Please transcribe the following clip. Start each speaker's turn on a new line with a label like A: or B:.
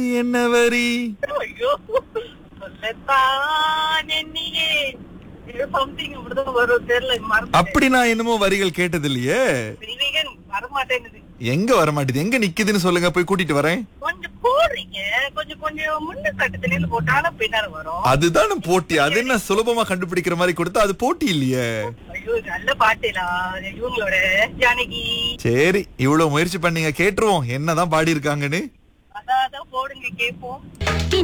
A: என்ன வரி
B: ஐயோ சொல்லத்தான் எண்ணியே சம்திங் அப்படிதான் வரும் தெரியல மறந்து
A: அப்படி நான் என்னமோ வரிகள் கேட்டது இல்லையே
B: விவேகன் வரமாட்டேங்குது
A: எங்க வர மாட்டேது எங்க நிக்குதுன்னு சொல்லுங்க போய் கூட்டிட்டு வரேன்
B: கொஞ்சம் போடுறீங்க கொஞ்சம் கொஞ்சம் முன்ன கட்டத்துல இருந்து போட்டாலும் பின்னால வரும்
A: அதுதானே போட்டி அது என்ன சுலபமா கண்டுபிடிக்கிற மாதிரி கொடுத்தா அது போட்டி இல்லையே
B: ஐயோ நல்ல பாட்டுலா இவங்களோட ஜானகி
A: சரி இவ்வளவு முயற்சி பண்ணீங்க கேட்டுருவோம் என்னதான் பாடி இருக்காங்கன்னு
B: அதான் அதான் போடுங்க கேப்போம்